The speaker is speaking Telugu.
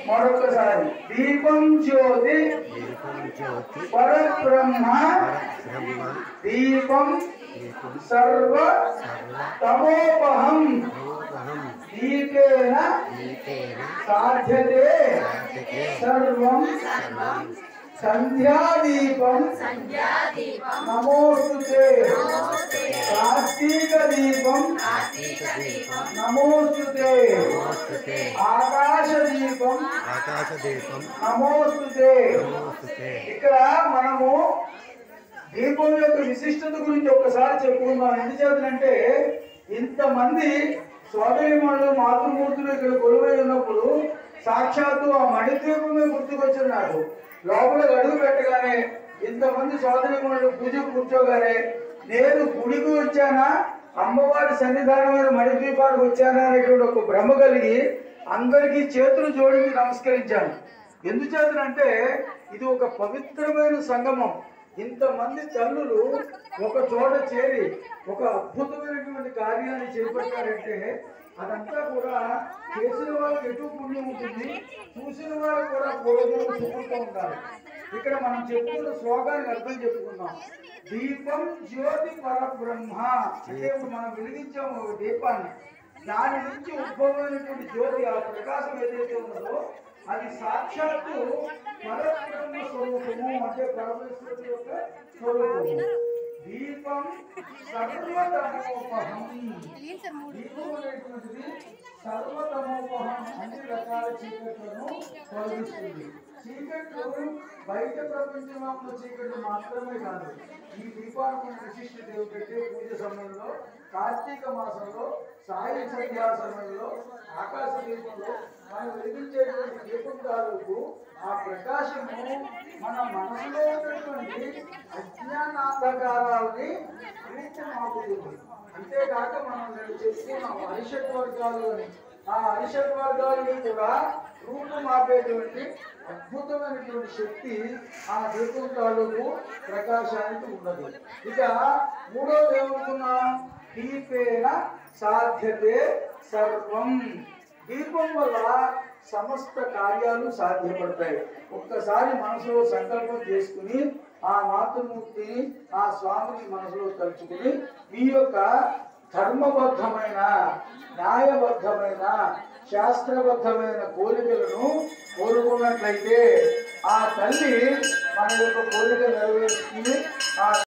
మరొకసారి దీపం జ్యోతి దీపం జ్యోతి పరబ్రహ్మ బ్రహ్మ దీపం దీపం సర్వ సర్వ తమోపహం భూతహం దీపేన దీపేన సాధ్యతే సాధ్యతే సర్వం సర్వం సంధ్యాదీపం నమోస్తుతే కార్తీక దీపం కార్తీక దీపం నమోస్తుతే నమోస్తుతే ఆకాశ దీపం ఆకాశ దీపం నమోస్తుతే నమోస్తుతే ఇక్కడ మనము దీపం యొక్క విశిష్టత గురించి ఒక్కసారి చెప్పుకుందాం ఎందుచేతనంటే ఇంతమంది సోదరిమణులు మాతృమూర్తులు ఇక్కడ కొలువై ఉన్నప్పుడు సాక్షాత్తు ఆ మణిద్వీపమే గుర్తుకొచ్చింది నాకు లోపల అడుగు పెట్టగానే ఇంతమంది సోదరిమణులు పూజ కూర్చోగానే నేను గుడికి వచ్చానా అమ్మవారి సన్నిధానమైన మణిద్వీపానికి వచ్చానా అనేటువంటి ఒక భ్రమ కలిగి అందరికీ చేతులు జోడించి నమస్కరించాను ఎందుచేతనంటే ఇది ఒక పవిత్రమైన సంగమం ఇంతమంది తల్లులు ఒక చోట చేరి ఒక అద్భుతమైనటువంటి కార్యాన్ని చేపట్టారంటే అదంతా కూడా చేసిన వాళ్ళకి ఎటు పుణ్యం ఉంటుంది చూసిన వాళ్ళకి కూడా పూర్వం సుఖంగా ఉండాలి ఇక్కడ మనం చెప్పుకున్న శ్లోకానికి అర్థం చెప్పుకుందాం దీపం జ్యోతి పరబ్రహ్మ అంటే ఇప్పుడు మనం వెలిగించాము ఒక దీపాన్ని దాని నుంచి ఉద్భవమైనటువంటి జ్యోతి ఆ ప్రకాశం ఏదైతే ఉన్నదో అది సాక్షాత్తు పరబ్రహ్మ స్వరూపము అంటే పరమేశ్వరుడు యొక్క స్వరూపము దీపం సర్వతమోపహం దీపం అనేటువంటిది సర్వతమోపహం అన్ని రకాల చీకట్లను తొలగిస్తుంది చీకట్లు బయట ప్రపంచంలో ఉన్న చీకట్లు మాత్రమే కాదు ఈ దీపానికి విశిష్టత ఏమిటంటే పూజ సమయంలో కార్తీక మాసంలో సాయి సంధ్యా సమయంలో ఆకాశ దీపంలో మనం వెలిగించేటువంటి దీపం తాలూకు ఆ ప్రకాశము మన మనసులో ఉన్నటువంటి అజ్ఞానాంధకారాలని రూపుమాపుతుంది అంతేకాక మనం నేను చెప్పుకున్నాం అరిషట్ వర్గాలు అని ఆ అరిషట్ వర్గాలని కూడా రూపుమాపేటువంటి అద్భుతమైనటువంటి శక్తి ఆ దీపం తాలూకు ప్రకాశానికి ఉన్నది ఇక మూడవది ఏమనుకున్నాం దీపేన సాధ్యతే సర్వం దీపం వల్ల సమస్త కార్యాలు సాధ్యపడతాయి ఒక్కసారి మనసులో సంకల్పం చేసుకుని ఆ మాతృమూర్తిని ఆ స్వామిని మనసులో తలుచుకుని మీ యొక్క ధర్మబద్ధమైన న్యాయబద్ధమైన శాస్త్రబద్ధమైన కోరికలను కోరుకున్నట్లయితే ఆ తల్లి మన యొక్క కోరిక నెరవేరుస్తుంది ఆ